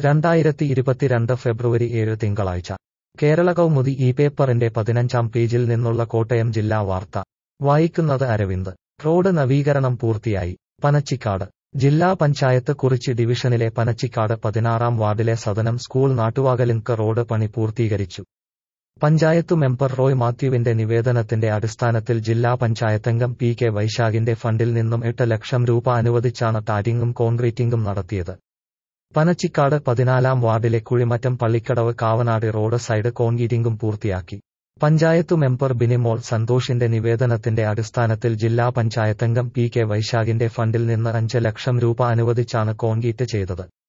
രണ്ടായിരത്തി ഇരുപത്തിരണ്ട് ഫെബ്രുവരി ഏഴ് തിങ്കളാഴ്ച കേരള കൗമുദി ഈ പേപ്പറിന്റെ പതിനഞ്ചാം പേജിൽ നിന്നുള്ള കോട്ടയം ജില്ലാ വാർത്ത വായിക്കുന്നത് അരവിന്ദ് റോഡ് നവീകരണം പൂർത്തിയായി പനച്ചിക്കാട് ജില്ലാ പഞ്ചായത്ത് കുറിച്ചി ഡിവിഷനിലെ പനച്ചിക്കാട് പതിനാറാം വാർഡിലെ സദനം സ്കൂൾ നാട്ടുവാകലിൻക്ക് റോഡ് പണി പൂർത്തീകരിച്ചു പഞ്ചായത്തു മെമ്പർ റോയ് മാത്യുവിന്റെ നിവേദനത്തിന്റെ അടിസ്ഥാനത്തിൽ ജില്ലാ പഞ്ചായത്തംഗം പി കെ വൈശാഖിന്റെ ഫണ്ടിൽ നിന്നും എട്ട് ലക്ഷം രൂപ അനുവദിച്ചാണ് ടാരിങ്ങും കോൺക്രീറ്റിംഗും നടത്തിയത് പനച്ചിക്കാട് പതിനാലാം വാർഡിലെ കുഴിമറ്റം പള്ളിക്കടവ് കാവനാട് റോഡ് സൈഡ് കോൺക്രീറ്റിംഗും പൂർത്തിയാക്കി പഞ്ചായത്തു മെമ്പർ ബിനിമോൾ സന്തോഷിന്റെ നിവേദനത്തിന്റെ അടിസ്ഥാനത്തിൽ ജില്ലാ പഞ്ചായത്തംഗം പി കെ വൈശാഖിന്റെ ഫണ്ടിൽ നിന്ന് അഞ്ച് ലക്ഷം രൂപ അനുവദിച്ചാണ് കോൺക്രീറ്റ് ചെയ്തത്